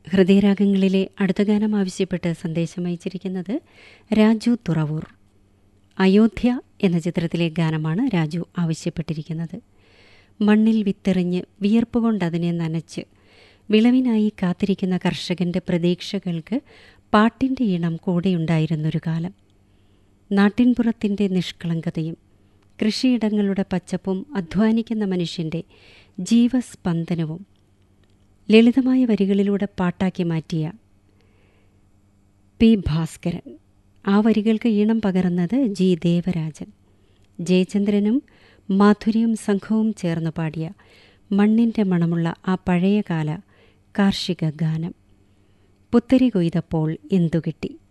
ഹൃദയരാഗങ്ങളിലെ അടുത്ത ഗാനം ആവശ്യപ്പെട്ട് സന്ദേശം അയച്ചിരിക്കുന്നത് രാജു തുറവൂർ അയോധ്യ എന്ന ചിത്രത്തിലെ ഗാനമാണ് രാജു ആവശ്യപ്പെട്ടിരിക്കുന്നത് മണ്ണിൽ വിത്തെറിഞ്ഞ് വിയർപ്പ് കൊണ്ട് അതിനെ നനച്ച് വിളവിനായി കാത്തിരിക്കുന്ന കർഷകന്റെ പ്രതീക്ഷകൾക്ക് പാട്ടിൻ്റെ ഈണം കൂടെയുണ്ടായിരുന്നൊരു കാലം നാട്ടിൻപുറത്തിൻ്റെ നിഷ്കളങ്കതയും കൃഷിയിടങ്ങളുടെ പച്ചപ്പും അധ്വാനിക്കുന്ന മനുഷ്യൻ്റെ ജീവസ്പന്ദനവും ലളിതമായ വരികളിലൂടെ പാട്ടാക്കി മാറ്റിയ പി ഭാസ്കരൻ ആ വരികൾക്ക് ഈണം പകർന്നത് ജി ദേവരാജൻ ജയചന്ദ്രനും മാധുരിയും സംഘവും ചേർന്ന് പാടിയ മണ്ണിൻ്റെ മണമുള്ള ആ പഴയകാല കാർഷിക ഗാനം പുത്തരി കൊയ്തപ്പോൾ എന്തു കിട്ടി